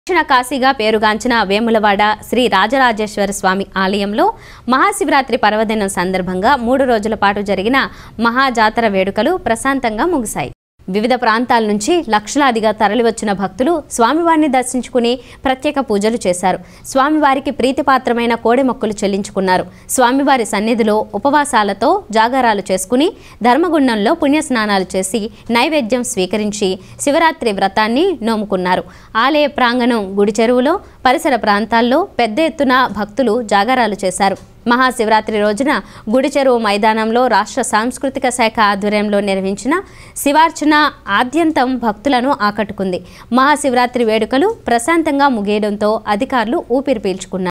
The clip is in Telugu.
దక్షిణ కాశీగా పేరుగాంచిన వేములవాడ శ్రీ రాజరాజేశ్వర స్వామి ఆలయంలో మహాశివరాత్రి పర్వదినం సందర్భంగా మూడు రోజుల పాటు జరిగిన మహాజాతర వేడుకలు ప్రశాంతంగా ముగిశాయి వివిధ ప్రాంతాల నుంచి లక్షలాదిగా తరలివచ్చిన భక్తులు స్వామివారిని దర్శించుకుని ప్రత్యేక పూజలు చేశారు స్వామివారికి ప్రీతిపాత్రమైన కోడి మొక్కులు చెల్లించుకున్నారు స్వామివారి సన్నిధిలో ఉపవాసాలతో జాగారాలు చేసుకుని ధర్మగుండంలో పుణ్యస్నానాలు చేసి నైవేద్యం స్వీకరించి శివరాత్రి వ్రతాన్ని నోముకున్నారు ఆలయ ప్రాంగణం గుడి చెరువులో పరిసర ప్రాంతాల్లో పెద్ద ఎత్తున భక్తులు జాగారాలు చేశారు మహాశివరాత్రి రోజున గుడి చెరువు మైదానంలో రాష్ట్ర సాంస్కృతిక శాఖ ఆధ్వర్యంలో నిర్వహించిన శివార్చన ఆద్యంతం భక్తులను ఆకట్టుకుంది మహాశివరాత్రి వేడుకలు ప్రశాంతంగా ముగియడంతో అధికారులు ఊపిరి పీల్చుకున్నారు